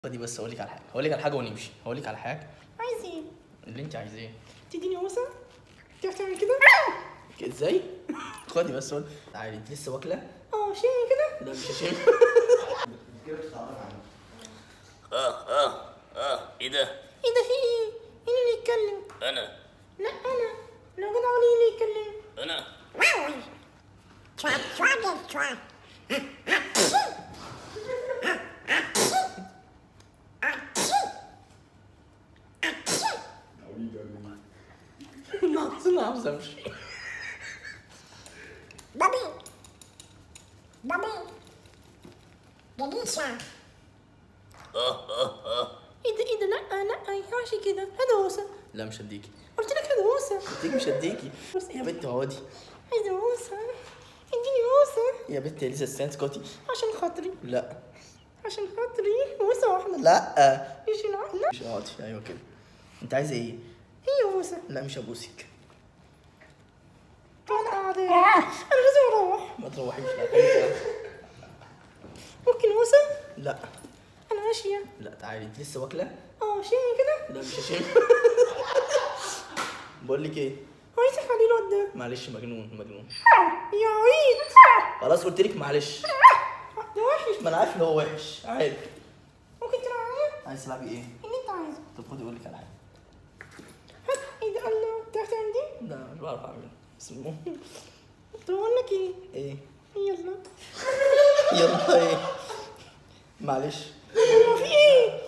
خدي بس اقول لك على حاجه هقول لك على حاجه ونمشي هقول لك على حاجه عايز ايه؟ اللي انت عايزاه تديني موسى؟ تعرف تعمل كده؟ ازاي خدي بس قول تعالي انت لسه واكله اه شيء كده؟ لا مش هشم كده بتتعرف عنه اه اه اه ايه ده ايه ده في ايه؟ مين اللي يتكلم؟ انا لا انا لو جدع ولي اللي يتكلم انا ناقص انا عاوز امشي بابي بابي جليسة اه اه اه ايه ده ايه ده لا لا ما ينفعش كده هذا موسى لا مش هديكي قلت لك هذا موسى هديكي مش هديكي يا بنت اقعدي عايز موسى اديني موسى يا بنت لسه استنى اسكتي عشان خاطري لا عشان خاطري موسى واحدة لا مش لا مش اقعدي ايوه كده انت عايزه ايه هي موسى لا مش هبوسك انا قاعدة انا لازم اروح ما تروحيش لا خليكي قاعدة. ممكن موسى لا انا ماشية لا تعالي انت لسه واكله اه شيء كده لا مش هشم بقول لك ايه عايز اخلي الواد ده معلش مجنون مجنون يا عيد خلاص قلت لك معلش ده وحش ما انا عارف ان هو وحش عادي ممكن تلعب معايا عايز تلعبي ايه اللي انت عايزه طب خدي اقول لك على حاجه هات ايه ده الله تعرف تعمل دي لا مش بعرف اعمل بس المهم طب اقول لك ايه ايه يلا يلا ايه معلش هو في ايه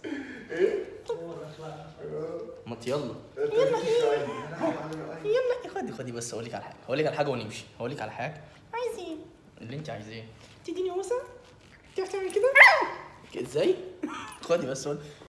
ما ت- يلا يلا ايه يلا ايه خدي خدي بس اقول لك على حاجه هقول لك على حاجه ونمشي هقول لك على حاجه عايز ايه اللي انت عايزاه تديني موسى تعرف تعمل كده ازاي خدي بس قول